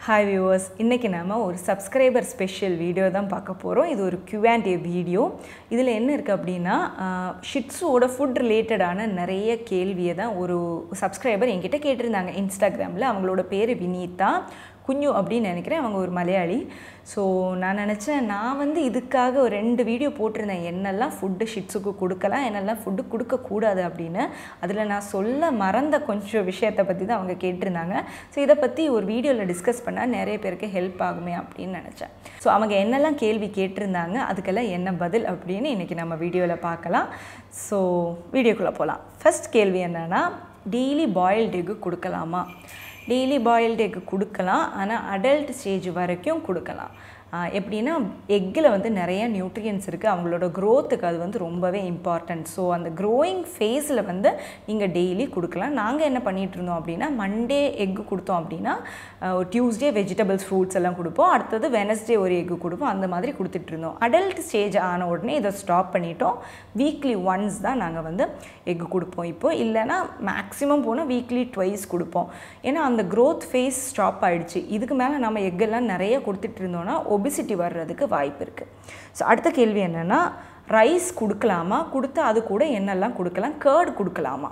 hi viewers இன்றைக்கி நாம ஒரு சப்ஸ்கிரைபர் ஸ்பெஷல் வீடியோ தான் பார்க்க போகிறோம் இது ஒரு Q&A வீடியோ இதில் என்ன இருக்குது அப்படின்னா ஷிட்ஸுவோட ஃபுட் ரிலேட்டடான நிறைய கேள்வியை தான் ஒரு சப்ஸ்கிரைபர் என்கிட்ட கேட்டிருந்தாங்க இன்ஸ்டாகிராமில் அவங்களோட பேர் வினீதா குஞ்சு அப்படின்னு நினைக்கிறேன் அவங்க ஒரு மலையாளி ஸோ நான் நினச்சேன் நான் வந்து இதுக்காக ஒரு ரெண்டு வீடியோ போட்டிருந்தேன் என்னெல்லாம் ஃபுட்டு ஷிட்ஸுக்கு கொடுக்கலாம் என்னெல்லாம் ஃபுட்டு கொடுக்கக்கூடாது அப்படின்னு அதில் நான் சொல்ல மறந்த கொஞ்சம் விஷயத்தை பற்றி தான் அவங்க கேட்டிருந்தாங்க ஸோ இதை பற்றி ஒரு வீடியோவில் டிஸ்கஸ் பண்ணால் நிறைய பேருக்கு ஹெல்ப் ஆகுமே அப்படின்னு நினச்சேன் ஸோ அவங்க என்னெல்லாம் கேள்வி கேட்டிருந்தாங்க அதுக்கெல்லாம் என்ன பதில் அப்படின்னு இன்றைக்கி நம்ம வீடியோவில் பார்க்கலாம் ஸோ வீடியோக்குள்ளே போகலாம் ஃபர்ஸ்ட் கேள்வி என்னென்னா டெய்லி பாயில்டு எக்கு கொடுக்கலாமா டெய்லி பாயில்டு எக் கொடுக்கலாம் ஆனால் அடல்ட் ஸ்டேஜ் வரைக்கும் கொடுக்கலாம் ஆஹ் எப்படின்னா எக்கில் வந்து நிறைய நியூட்ரியன்ஸ் இருக்குது அவங்களோட க்ரோத்துக்கு அது வந்து ரொம்பவே இம்பார்ட்டன்ட் ஸோ அந்த க்ரோயிங் ஃபேஸில் வந்து நீங்கள் டெய்லி கொடுக்கலாம் நாங்கள் என்ன பண்ணிகிட்டு இருந்தோம் அப்படின்னா மண்டே எக்கு கொடுத்தோம் அப்படின்னா டியூஸ்டே வெஜிடபிள்ஸ் ஃப்ரூட்ஸ் எல்லாம் கொடுப்போம் அடுத்தது வெனஸ்டே ஒரு எக்கு கொடுப்போம் அந்த மாதிரி கொடுத்துட்டு இருந்தோம் அடல்ட் ஸ்டேஜ் ஆன உடனே இதை ஸ்டாப் பண்ணிட்டோம் வீக்லி ஒன்ஸ் தான் நாங்கள் வந்து எக்கு கொடுப்போம் இப்போ இல்லைன்னா மேக்ஸிமம் போனால் வீக்லி ட்வைஸ் கொடுப்போம் ஏன்னா அந்த க்ரோத் ஃபேஸ் ஸ்டாப் ஆயிடுச்சு இதுக்கு மேலே நம்ம எக்கெல்லாம் நிறைய கொடுத்துட்டு இருந்தோம்னா ஒபிசிட்டி வர்றதுக்கு வாய்ப்பு இருக்குது ஸோ அடுத்த கேள்வி என்னென்னா ரைஸ் கொடுக்கலாமா கொடுத்தா அது கூட என்னெல்லாம் கொடுக்கலாம் கேர்டு கொடுக்கலாமா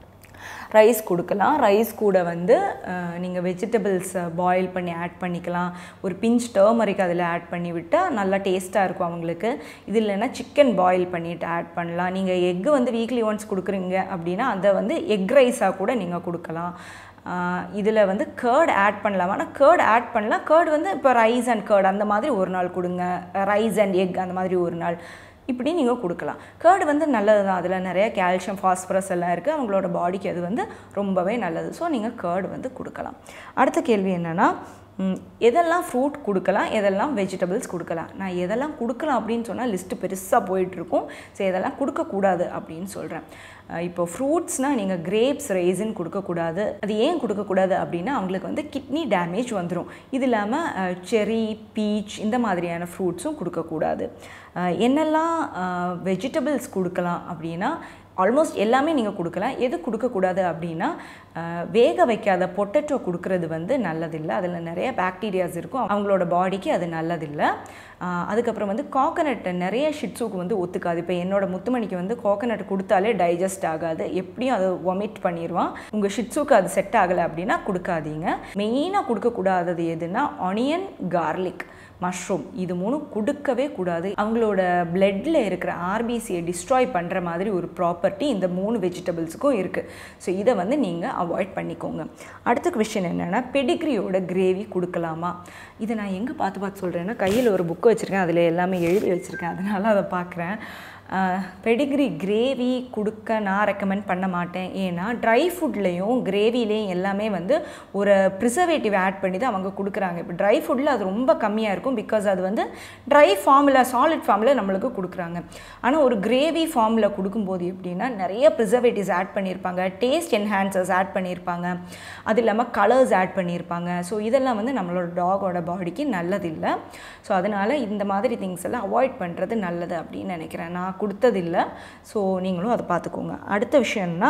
ரைஸ் கொடுக்கலாம் ரைஸ் கூட வந்து நீங்கள் வெஜிடபிள்ஸ் பாயில் பண்ணி ஆட் பண்ணிக்கலாம் ஒரு பிஞ்ச் டர்மரிக் அதில் ஆட் பண்ணி விட்டால் நல்லா டேஸ்ட்டாக இருக்கும் அவங்களுக்கு இது இல்லைன்னா சிக்கன் பாயில் பண்ணிவிட்டு ஆட் பண்ணலாம் நீங்கள் எக்கு வந்து வீக்லி ஒன்ஸ் கொடுக்குறீங்க அப்படின்னா அதை வந்து எக் ரைஸாக கூட நீங்கள் கொடுக்கலாம் இதில் வந்து கேர்ட் ஆட் பண்ணலாம் ஆனால் கேர்ட் ஆட் பண்ணலாம் கேர்ட் வந்து இப்போ ரைஸ் அண்ட் கேர்ட் அந்த மாதிரி ஒரு நாள் கொடுங்க ரைஸ் அண்ட் எக் அந்த மாதிரி ஒரு நாள் இப்படி நீங்கள் கொடுக்கலாம் கேர்டு வந்து நல்லது தான் அதில் நிறைய கால்சியம் ஃபாஸ்பரஸ் எல்லாம் இருக்குது அவங்களோட பாடிக்கு அது வந்து ரொம்பவே நல்லது ஸோ நீங்கள் கேர்டு வந்து கொடுக்கலாம் அடுத்த கேள்வி என்னென்னா எதெல்லாம் ஃப்ரூட் கொடுக்கலாம் எதெல்லாம் வெஜிடபிள்ஸ் கொடுக்கலாம் நான் எதெல்லாம் கொடுக்கலாம் அப்படின்னு சொன்னால் லிஸ்ட்டு பெருசாக போயிட்டுருக்கும் ஸோ எதெல்லாம் கொடுக்கக்கூடாது அப்படின்னு சொல்கிறேன் இப்போ ஃப்ரூட்ஸ்னால் நீங்கள் கிரேப்ஸ் ரைஸின் கொடுக்கக்கூடாது அது ஏன் கொடுக்கக்கூடாது அப்படின்னா அவங்களுக்கு வந்து கிட்னி டேமேஜ் வந்துடும் இது இல்லாமல் செரி பீச் இந்த மாதிரியான ஃப்ரூட்ஸும் கொடுக்கக்கூடாது என்னெல்லாம் வெஜிடபிள்ஸ் கொடுக்கலாம் அப்படின்னா ஆல்மோஸ்ட் எல்லாமே நீங்கள் கொடுக்கலாம் எது கொடுக்கக்கூடாது அப்படின்னா வேக வைக்காத பொட்டேட்டோ கொடுக்கறது வந்து நல்லதில்லை அதில் நிறைய பாக்டீரியாஸ் இருக்கும் அவங்களோட பாடிக்கு அது நல்லதில்லை அதுக்கப்புறம் வந்து கோகனட் நிறைய ஷிட்ஸுக்கு வந்து ஒத்துக்காது இப்போ என்னோட முத்துமணிக்கு வந்து கோகனட் கொடுத்தாலே டைஜஸ்ட் ஆகாது எப்படியும் அதை ஒமிட் பண்ணிடுவான் உங்கள் ஷிட்ஸுக்கு அது செட் ஆகலை அப்படின்னா கொடுக்காதீங்க மெயினாக கொடுக்கக்கூடாதது எதுனா ஆனியன் கார்லிக் மஷ்ரூம் இது மூணு கொடுக்கவே கூடாது அவங்களோட பிளட்டில் இருக்கிற ஆர்பிசியை டிஸ்ட்ராய் பண்ணுற மாதிரி ஒரு ப்ராப்பர்ட்டி இந்த மூணு வெஜிடபிள்ஸுக்கும் இருக்குது ஸோ இதை வந்து நீங்கள் அவாய்ட் பண்ணிக்கோங்க அடுத்த கொஷின் என்னென்னா பெடிக்ரியோட கிரேவி கொடுக்கலாமா இதை நான் எங்கே பார்த்து பார்த்து சொல்கிறேன்னா கையில் ஒரு புக்கு வச்சுருக்கேன் அதில் எல்லாமே எழுதி வச்சுருக்கேன் அதனால் அதை பார்க்குறேன் பெடிகிரி கிரேவி கொடுக்க நான் ரெக்கமெண்ட் பண்ண மாட்டேன் ஏன்னா ட்ரை ஃபுட்லேயும் கிரேவிலையும் எல்லாமே வந்து ஒரு ப்ரிசர்வேட்டிவ் ஆட் பண்ணி தான் அவங்க கொடுக்குறாங்க இப்போ ட்ரை ஃபுட்டில் அது ரொம்ப கம்மியாக இருக்கும் பிகாஸ் அது வந்து ட்ரை ஃபார்மில் சாலிட் ஃபார்மில் நம்மளுக்கு கொடுக்குறாங்க ஆனால் ஒரு கிரேவி ஃபார்மில் கொடுக்கும்போது எப்படின்னா நிறைய ப்ரிசர்வேட்டிவ்ஸ் ஆட் பண்ணியிருப்பாங்க டேஸ்ட் என்ஹான்சர்ஸ் ஆட் பண்ணியிருப்பாங்க அது இல்லாமல் கலர்ஸ் ஆட் பண்ணியிருப்பாங்க ஸோ இதெல்லாம் வந்து நம்மளோட டாகோட பாடிக்கு நல்லதில்லை ஸோ அதனால் இந்த மாதிரி திங்ஸ் எல்லாம் அவாய்ட் பண்ணுறது நல்லது அப்படின்னு நினைக்கிறேன் நான் கொடுத்ததில்லை ஸோ நீங்களும் அதை பார்த்துக்கோங்க அடுத்த விஷயம்னா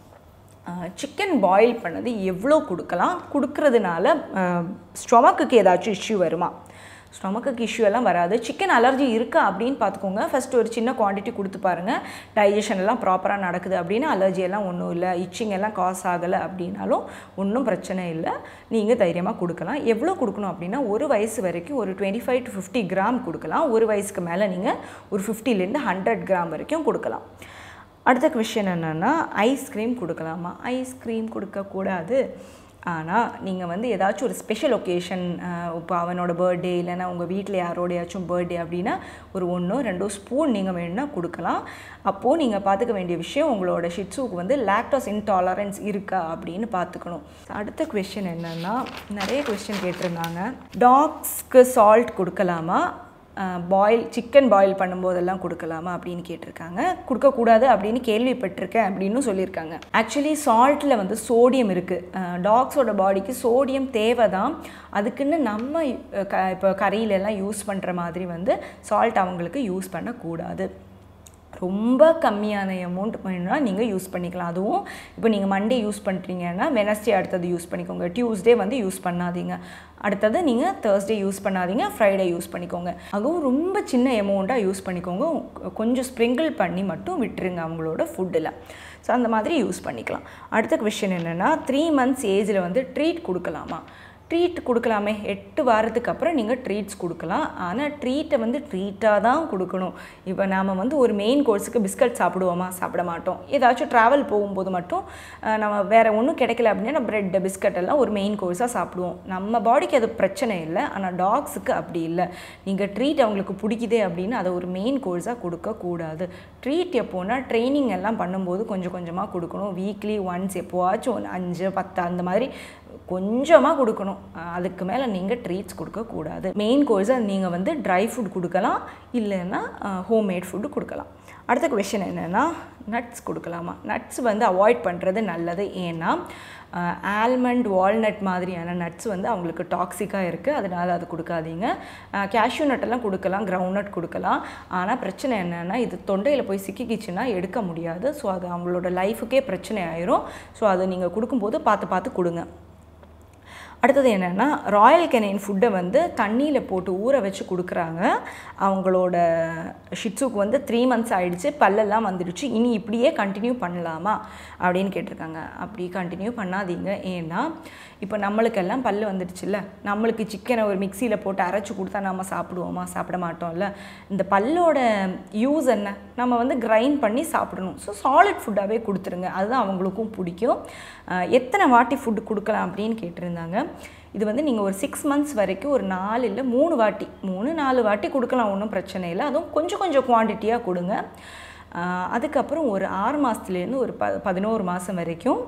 சிக்கன் பாயில் பண்ணது எவ்வளோ கொடுக்கலாம் கொடுக்கறதுனால ஸ்டொமக்குக்கு ஏதாச்சும் இஷ்யூ வருமா ஸ்டொமக்குக்கு இஷ்யூ எல்லாம் வராது சிக்கன் அலர்ஜி இருக்கா அப்படின்னு பார்த்துக்கோங்க ஃபஸ்ட்டு ஒரு சின்ன குவான்டிட்டி கொடுத்து பாருங்கள் டைஜஷன் எல்லாம் ப்ராப்பராக நடக்குது அப்படின்னா அலர்ஜி எல்லாம் ஒன்றும் இல்லை இச்சிங் எல்லாம் காஸ் ஆகலை அப்படின்னாலும் ஒன்றும் பிரச்சனை இல்லை நீங்கள் தைரியமாக கொடுக்கலாம் எவ்வளோ கொடுக்கணும் அப்படின்னா ஒரு வயசு வரைக்கும் ஒரு twenty five to fifty gram கொடுக்கலாம் ஒரு வயசுக்கு மேலே நீங்கள் ஒரு ஃபிஃப்டிலேருந்து ஹண்ட்ரட் கிராம் வரைக்கும் கொடுக்கலாம் அடுத்த கொஷின் என்னென்னா ஐஸ்கிரீம் கொடுக்கலாமா ஐஸ்கிரீம் கொடுக்கக்கூடாது ஆனால் நீங்கள் வந்து ஏதாச்சும் ஒரு ஸ்பெஷல் ஒகேஷன் இப்போ அவனோட பர்த்டே இல்லைன்னா உங்கள் வீட்டில் யாரோடையாச்சும் பர்த்டே அப்படின்னா ஒரு ஒன்றோ ரெண்டோ ஸ்பூன் நீங்கள் வேணும்னா கொடுக்கலாம் அப்போது நீங்கள் பார்த்துக்க வேண்டிய விஷயம் உங்களோட ஷிட்ஸுக்கு வந்து லேக்டோஸ் இன்டாலரன்ஸ் இருக்கா அப்படின்னு பார்த்துக்கணும் அடுத்த கொஷின் என்னென்னா நிறைய கொஷின் கேட்டிருந்தாங்க டாக்ஸ்க்கு சால்ட் கொடுக்கலாமா பாயில் சிக்கன் பாயில் பண்ணும்போதெல்லாம் கொடுக்கலாமா அப்படின்னு கேட்டிருக்காங்க கொடுக்கக்கூடாது அப்படின்னு கேள்விப்பட்டிருக்கேன் அப்படின்னு சொல்லியிருக்காங்க ஆக்சுவலி சால்ட்டில் வந்து சோடியம் இருக்குது டாக்ஸோட பாடிக்கு சோடியம் தேவை தான் அதுக்குன்னு நம்ம க இப்போ கறியிலெல்லாம் யூஸ் பண்ணுற மாதிரி வந்து சால்ட் அவங்களுக்கு யூஸ் பண்ணக்கூடாது ரொம்ப கம்மியான அமௌண்ட் வேணும்னா நீங்கள் யூஸ் பண்ணிக்கலாம் அதுவும் இப்போ நீங்கள் மண்டே யூஸ் பண்ணுறீங்கன்னா வெனஸ்டே அடுத்தது யூஸ் பண்ணிக்கோங்க டியூஸ்டே வந்து யூஸ் பண்ணாதீங்க அடுத்தது நீங்கள் தேர்ஸ்டே யூஸ் பண்ணாதீங்க ஃப்ரைடே யூஸ் பண்ணிக்கோங்க அதுவும் ரொம்ப சின்ன எமௌண்ட்டாக யூஸ் பண்ணிக்கோங்க கொஞ்சம் ஸ்ப்ரிங்கிள் பண்ணி மட்டும் விட்டுருங்க அவங்களோட ஃபுட்டில் ஸோ அந்த மாதிரி யூஸ் பண்ணிக்கலாம் அடுத்த கொஷின் என்னென்னா த்ரீ மந்த்ஸ் ஏஜில் வந்து ட்ரீட் கொடுக்கலாமா ட்ரீட் கொடுக்கலாமே எட்டு வாரத்துக்கு அப்புறம் நீங்கள் ட்ரீட்ஸ் கொடுக்கலாம் ஆனால் ட்ரீட்டை வந்து ட்ரீட்டாக தான் கொடுக்கணும் இப்போ நாம் வந்து ஒரு மெயின் கோர்ஸுக்கு பிஸ்கட் சாப்பிடுவோமா சாப்பிட மாட்டோம் ஏதாச்சும் ட்ராவல் போகும்போது மட்டும் அஹ், நம்ம வேறு ஒன்றும் கிடைக்கல அப்படின்னா ப்ரெட் பிஸ்கட் எல்லாம் ஒரு மெயின் கோர்ஸாக சாப்பிடுவோம் நம்ம பாடிக்கு அது பிரச்சனை இல்லை ஆனால் டாக்ஸுக்கு அப்படி இல்லை நீங்கள் ட்ரீட் அவங்களுக்கு பிடிக்குதே அப்படின்னு அதை ஒரு மெயின் கோர்ஸாக கொடுக்கக்கூடாது ட்ரீட் எப்போனா ட்ரைனிங் எல்லாம் பண்ணும்போது கொஞ்சம் கொஞ்சமாக கொடுக்கணும் வீக்லி ஒன்ஸ் எப்போவாச்சும் ஒன்று அஞ்சு பத்து அந்த மாதிரி கொஞ்சமாக கொடுக்கணும் அஹ் அதுக்கு மேலே நீங்கள் ட்ரீட்ஸ் கொடுக்கக்கூடாது மெயின் கோர்ஸை நீங்கள் வந்து ட்ரை ஃபுட் கொடுக்கலாம் இல்லைன்னா ஹோம்மேட் ஃபுட்டு கொடுக்கலாம் அடுத்த கொஷின் என்னென்னா நட்ஸ் கொடுக்கலாமா நட்ஸ் வந்து அவாய்ட் பண்ணுறது நல்லது ஏன்னா ஆல்மண்ட் வால்நட் மாதிரியான நட்ஸ் வந்து அவங்களுக்கு டாக்ஸிக்காக இருக்குது அதனால் அது கொடுக்காதீங்க கேஷ்யூ நட்டெல்லாம் கொடுக்கலாம் கிரவுண்ட் நட் கொடுக்கலாம் ஆனால் பிரச்சனை என்னென்னா இது தொண்டையில் போய் சிக்கிக்கிச்சுன்னா எடுக்க முடியாது ஸோ அது அவங்களோட லைஃபுக்கே பிரச்சனை ஆயிரும் ஸோ அதை நீங்கள் கொடுக்கும்போது பார்த்து பார்த்து கொடுங்க அடுத்தது என்னென்னா ராயல் கெனைன் ஃபுட்டை வந்து தண்ணியில் போட்டு ஊற வச்சு கொடுக்குறாங்க அவங்களோட ஷிட்ஸுக்கு வந்து த்ரீ மந்த்ஸ் ஆயிடுச்சு பல்லெல்லாம் வந்துடுச்சு இனி இப்படியே கண்டினியூ பண்ணலாமா அப்படின்னு கேட்டிருக்காங்க அப்படி கண்டினியூ பண்ணாதீங்க ஏன்னா இப்போ நம்மளுக்கெல்லாம் பல்லு வந்துடுச்சுல்ல நம்மளுக்கு சிக்கனை ஒரு மிக்சியில் போட்டு அரைச்சி கொடுத்தா நம்ம சாப்பிடுவோமா சாப்பிட மாட்டோம்ல இந்த பல்லோட யூஸ் என்ன நம்ம வந்து கிரைண்ட் பண்ணி சாப்பிடணும் ஸோ சாலிட் ஃபுட்டாகவே கொடுத்துருங்க அதுதான் அவங்களுக்கும் பிடிக்கும் அஹ் எத்தனை வாட்டி ஃபுட்டு கொடுக்கலாம் அப்படின்னு கேட்டிருந்தாங்க இது வந்து நீங்கள் ஒரு சிக்ஸ் மந்த்ஸ் வரைக்கும் ஒரு நாலு இல்லை மூணு வாட்டி மூணு நாலு வாட்டி கொடுக்கலாம் ஒன்றும் பிரச்சனை இல்லை அதுவும் கொஞ்சம் கொஞ்சம் குவான்டிட்டியாக கொடுங்க அஹ் அதுக்கப்புறம் ஒரு ஆறு மாதத்துலேருந்து ஒரு ப பதினோரு மாதம் வரைக்கும்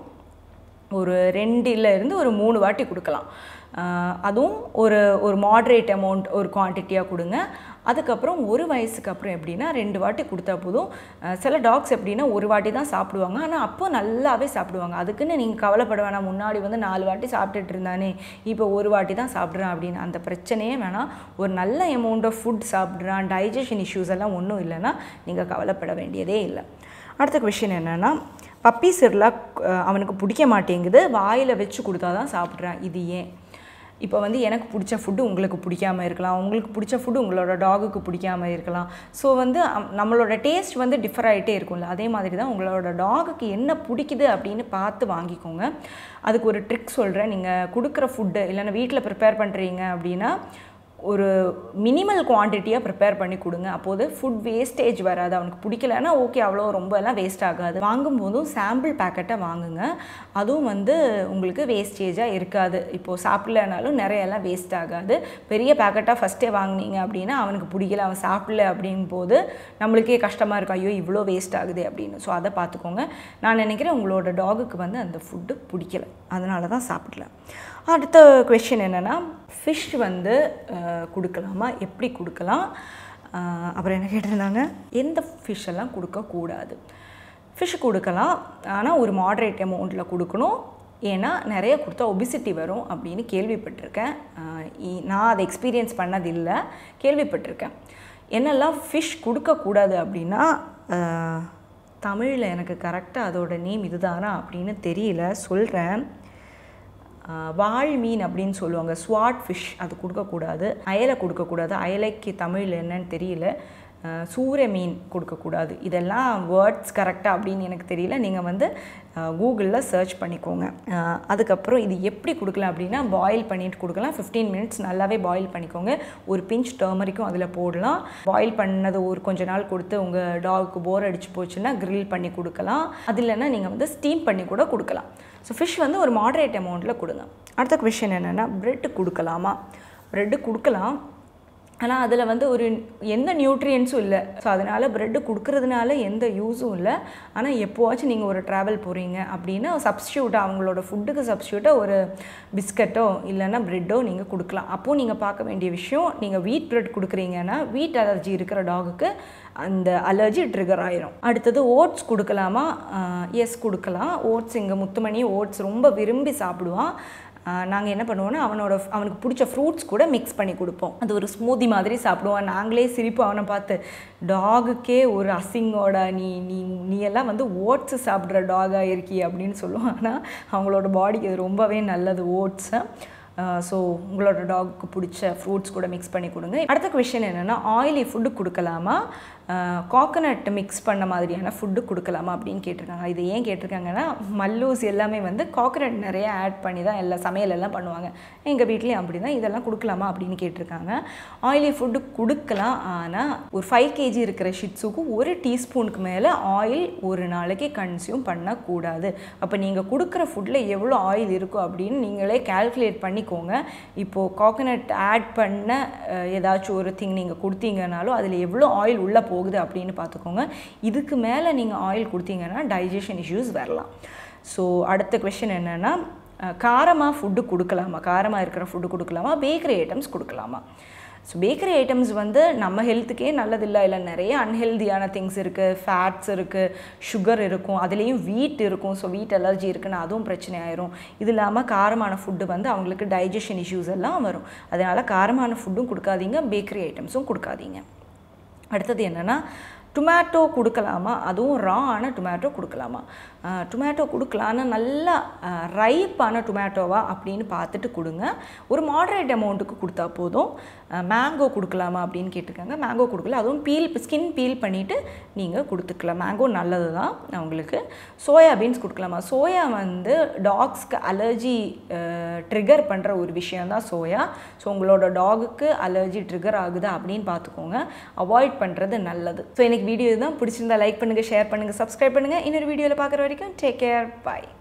ஒரு ரெண்டுல இருந்து ஒரு மூணு வாட்டி கொடுக்கலாம் ஆஹ் அதுவும் ஒரு ஒரு மாட்ரேட் அமௌண்ட் ஒரு குவான்டிட்டியாக கொடுங்க அதுக்கப்புறம் ஒரு வயசுக்கு அப்புறம் எப்படின்னா ரெண்டு வாட்டி கொடுத்தா போதும் ஆஹ் சில டாக்ஸ் எப்படின்னா ஒரு வாட்டி தான் சாப்பிடுவாங்க ஆனால் அப்போ நல்லாவே சாப்பிடுவாங்க அதுக்குன்னு நீங்கள் கவலைப்பட வேணாம் முன்னாடி வந்து நாலு வாட்டி சாப்பிட்டுட்டு இருந்தானே இப்போ ஒரு வாட்டி தான் சாப்பிட்றான் அப்படின்னு அந்த பிரச்சனையே வேணாம் ஒரு நல்ல அமௌண்ட் ஆஃப் ஃபுட் சாப்பிட்றான் டைஜஷன் இஷ்யூஸ் எல்லாம் ஒன்றும் இல்லைன்னா நீங்கள் கவலைப்பட வேண்டியதே இல்லை அடுத்த கொஷின் என்னென்னா பப்பி சிர்லாக் அஹ், அவனுக்கு பிடிக்க மாட்டேங்குது வாயில் வச்சு கொடுத்தா தான் சாப்பிட்றான் இது ஏன் இப்போ வந்து எனக்கு பிடிச்ச ஃபுட்டு உங்களுக்கு பிடிக்காம இருக்கலாம் உங்களுக்கு பிடிச்ச ஃபுட்டு உங்களோட டாகுக்கு பிடிக்காம இருக்கலாம் ஸோ வந்து அம்- நம்மளோட டேஸ்ட் வந்து டிஃபர் ஆகிட்டே இருக்கும்ல அதே மாதிரி தான் உங்களோட டாகுக்கு என்ன பிடிக்குது அப்படின்னு பார்த்து வாங்கிக்கோங்க அதுக்கு ஒரு ட்ரிக் சொல்கிறேன் நீங்கள் கொடுக்குற ஃபுட்டு இல்லைன்னா வீட்டில் ப்ரிப்பேர் பண்ணுறீங்க அப்படின்னா ஒரு மினிமல் குவான்டிட்டியாக ப்ரிப்பேர் பண்ணி கொடுங்க அப்போது ஃபுட் வேஸ்டேஜ் வராது அவனுக்கு பிடிக்கலன்னா ஓகே அவ்வளோ ரொம்ப எல்லாம் வேஸ்ட் ஆகாது வாங்கும்போதும் சாம்பிள் பேக்கெட்டை வாங்குங்க அதுவும் வந்து உங்களுக்கு வேஸ்டேஜாக இருக்காது இப்போது சாப்பிட்லனாலும் நிறைய எல்லாம் வேஸ்ட் ஆகாது பெரிய பேக்கெட்டாக ஃபஸ்ட்டே வாங்குனீங்க அப்படின்னா அவனுக்கு பிடிக்கல அவன் சாப்பிடல அப்படிங்கும் போது நம்மளுக்கே கஷ்டமாக இருக்கும் ஐயோ இவ்வளோ வேஸ்ட் ஆகுது அப்படின்னு ஸோ அதை பார்த்துக்கோங்க நான் நினைக்கிறேன் உங்களோட டாகுக்கு வந்து அந்த ஃபுட்டு பிடிக்கல அதனால தான் சாப்பிடல அடுத்த கொஷின் என்னென்னா ஃபிஷ் வந்து அஹ், கொடுக்கலாமா எப்படி கொடுக்கலாம் அஹ், அப்புறம் என்ன கேட்டிருந்தாங்க எந்த ஃபிஷ் எல்லாம் கொடுக்கக்கூடாது ஃபிஷ் கொடுக்கலாம் ஆனால் ஒரு மாட்ரேட் அமௌண்ட்டில் கொடுக்கணும் ஏன்னா நிறைய கொடுத்தா ஒபிசிட்டி வரும் அப்படின்னு கேள்விப்பட்டிருக்கேன் அஹ், இ- நான் அதை எக்ஸ்பீரியன்ஸ் பண்ணதில்லை கேள்விப்பட்டிருக்கேன் என்னெல்லாம் ஃபிஷ் கொடுக்கக்கூடாது அப்படின்னா தமிழில் எனக்கு கரெக்டாக அதோட நேம் இதுதானா அப்படின்னு தெரியல சொல்கிறேன் ஆஹ் வாள் மீன் அப்படின்னு சொல்லுவாங்க ஸ்வாட் ஃபிஷ் அது கொடுக்கக்கூடாது அயலை கொடுக்கக்கூடாது அயலைக்கு தமிழ் என்னன்னு தெரியல ஆஹ் சூர மீன் கொடுக்கக்கூடாது இதெல்லாம் வேர்ட்ஸ் கரெக்டாக அப்படின்னு எனக்கு தெரியல நீங்கள் வந்து கூகுளில் சர்ச் பண்ணிக்கோங்க ஆஹ் அதுக்கப்புறம் இது எப்படி கொடுக்கலாம் அப்படின்னா பாயில் பண்ணிட்டு கொடுக்கலாம் ஃபிஃப்டீன் மினிட்ஸ் நல்லாவே பாயில் பண்ணிக்கோங்க ஒரு பிஞ்ச் டர்மரிக்கும் அதில் போடலாம் பாயில் பண்ணது ஒரு கொஞ்ச நாள் கொடுத்து உங்கள் டாகுக்கு போர் அடிச்சு போச்சுன்னா grill பண்ணி கொடுக்கலாம் அது இல்லைன்னா நீங்கள் வந்து ஸ்டீம் பண்ணி கூட கொடுக்கலாம் ஸோ ஃபிஷ் வந்து ஒரு மாடரேட் அமௌண்ட்டில் கொடுங்க அடுத்த கொஷின் என்னென்னா பிரெட் கொடுக்கலாமா பிரெட்டு கொடுக்கலாம் ஆனால் அதில் வந்து ஒரு எந்த நியூட்ரியன்ஸும் இல்லை ஸோ அதனால் ப்ரெட்டு கொடுக்கறதுனால எந்த யூஸும் இல்லை ஆனால் எப்போவாச்சும் நீங்கள் ஒரு ட்ராவல் போகிறீங்க அப்படின்னா சப்ஸ்டியூட்டாக அவங்களோட ஃபுட்டுக்கு சப்ஸ்டியூட்டாக ஒரு பிஸ்கட்டோ இல்லைன்னா ப்ரெட்டோ நீங்கள் கொடுக்கலாம் அப்போது நீங்கள் பார்க்க வேண்டிய விஷயம் நீங்கள் வீட் ப்ரெட் கொடுக்குறீங்கன்னா வீட் அலர்ஜி இருக்கிற டாகுக்கு அந்த அலர்ஜி ட்ரிகர் ஆயிரும் அடுத்தது ஓட்ஸ் கொடுக்கலாமா எஸ் கொடுக்கலாம் ஓட்ஸ் இங்கே முத்துமணி ஓட்ஸ் ரொம்ப விரும்பி சாப்பிடுவான் நாங்கள் என்ன பண்ணுவோம்னா அவனோட அவனுக்கு பிடிச்ச ஃப்ரூட்ஸ் கூட மிக்ஸ் பண்ணி கொடுப்போம் அது ஒரு ஸ்மூதி மாதிரி சாப்பிடுவான் நாங்களே சிரிப்போம் அவனை பார்த்து டாகுக்கே ஒரு அசிங்கோட நீ நீ நீ எல்லாம் வந்து ஓட்ஸ் சாப்பிட்ற டாகாக இருக்கி அப்படின்னு சொல்லுவோம் ஆனால் அவங்களோட பாடிக்கு அது ரொம்பவே நல்லது ஓட்ஸை ஸோ உங்களோட டாக்கு பிடிச்ச ஃப்ரூட்ஸ் கூட மிக்ஸ் பண்ணி கொடுங்க அடுத்த கொஷின் என்னென்னா ஆயிலி ஃபுட்டு கொடுக்கலாமா காக்கனட் மிக்ஸ் பண்ண மாதிரியான ஃபுட்டு கொடுக்கலாமா அப்படின்னு கேட்டிருக்காங்க இது ஏன் கேட்டிருக்காங்கன்னா மல்லூஸ் எல்லாமே வந்து காக்கனட் நிறைய ஆட் பண்ணி தான் எல்லா சமையல் எல்லாம் பண்ணுவாங்க எங்கள் வீட்லேயும் அப்படி தான் இதெல்லாம் கொடுக்கலாமா அப்படின்னு கேட்டிருக்காங்க ஆயிலி ஃபுட்டு கொடுக்கலாம் ஆனால் ஒரு ஃபைவ் கேஜி இருக்கிற ஷிட்ஸுக்கு ஒரு டீஸ்பூனுக்கு மேலே ஆயில் ஒரு நாளைக்கு கன்சியூம் பண்ணக்கூடாது அப்போ நீங்கள் கொடுக்குற ஃபுட்டில் எவ்வளோ ஆயில் இருக்கும் அப்படின்னு நீங்களே கால்குலேட் பண்ணிக்கோங்க இப்போது காக்கனட் ஆட் பண்ண அஹ், ஏதாச்சும் ஒரு திங் நீங்கள் கொடுத்தீங்கனாலும் அதில் எவ்வளோ ஆயில் உள்ளே போகுது அப்படின்னு பார்த்துக்கோங்க இதுக்கு மேலே நீங்கள் ஆயில் கொடுத்தீங்கன்னா டைஜஷன் இஷ்யூஸ் வரலாம் ஸோ அடுத்த கொஷின் என்னென்னா காரமாக ஃபுட்டு கொடுக்கலாமா காரமாக இருக்கிற ஃபுட்டு கொடுக்கலாமா பேக்கரி ஐட்டம்ஸ் கொடுக்கலாமா ஸோ பேக்கரி ஐட்டம்ஸ் வந்து நம்ம ஹெல்த்துக்கே நல்லதில்லை இல்லை நிறைய அன்ஹெல்தியான திங்ஸ் இருக்குது ஃபேட்ஸ் இருக்குது சுகர் இருக்கும் அதுலேயும் வீட் இருக்கும் ஸோ வீட் அலர்ஜி இருக்குன்னு அதுவும் பிரச்சனை ஆயிரும் இது இல்லாமல் காரமான ஃபுட்டு வந்து அவங்களுக்கு டைஜஷன் இஷ்யூஸ் எல்லாம் வரும் அதனால் காரமான ஃபுட்டும் கொடுக்காதீங்க பேக்கரி ஐட்டம்ஸும் கொடுக்காதீங்க அடுத்தது என்னென்னா டொமேட்டோ கொடுக்கலாமா அதுவும் ரா ஆன டொமேட்டோ கொடுக்கலாமா டொமேட்டோ கொடுக்கலான்னா நல்லா ரைப்பான டொமேட்டோவா அப்படின்னு பார்த்துட்டு கொடுங்க ஒரு மாடரேட் அமௌண்ட்டுக்கு கொடுத்தா போதும் மேங்கோ கொடுக்கலாமா அப்படின்னு கேட்டிருக்காங்க மேங்கோ கொடுக்கல அதுவும் பீல் ஸ்கின் பீல் பண்ணிவிட்டு நீங்கள் கொடுத்துக்கலாம் மேங்கோ நல்லது தான் அவங்களுக்கு சோயா பீன்ஸ் கொடுக்கலாமா சோயா வந்து டாக்ஸ்க்கு அலர்ஜி ட்ரிகர் பண்ணுற ஒரு விஷயம் தான் சோயா ஸோ உங்களோட டாகுக்கு அலர்ஜி ட்ரிகர் ஆகுதா அப்படின்னு பார்த்துக்கோங்க அவாய்ட் பண்ணுறது நல்லது ஸோ எனக்கு வீடியோ தான் பிடிச்சிருந்தா லைக் பண்ணுங்கள் ஷேர் பண்ணுங்கள் சப்ஸ்கிரைப் பண்ணுங்கள் இன்னொரு வீடியோவில் பார்க்குற வரைக்கும் டேக் கேர் பாய்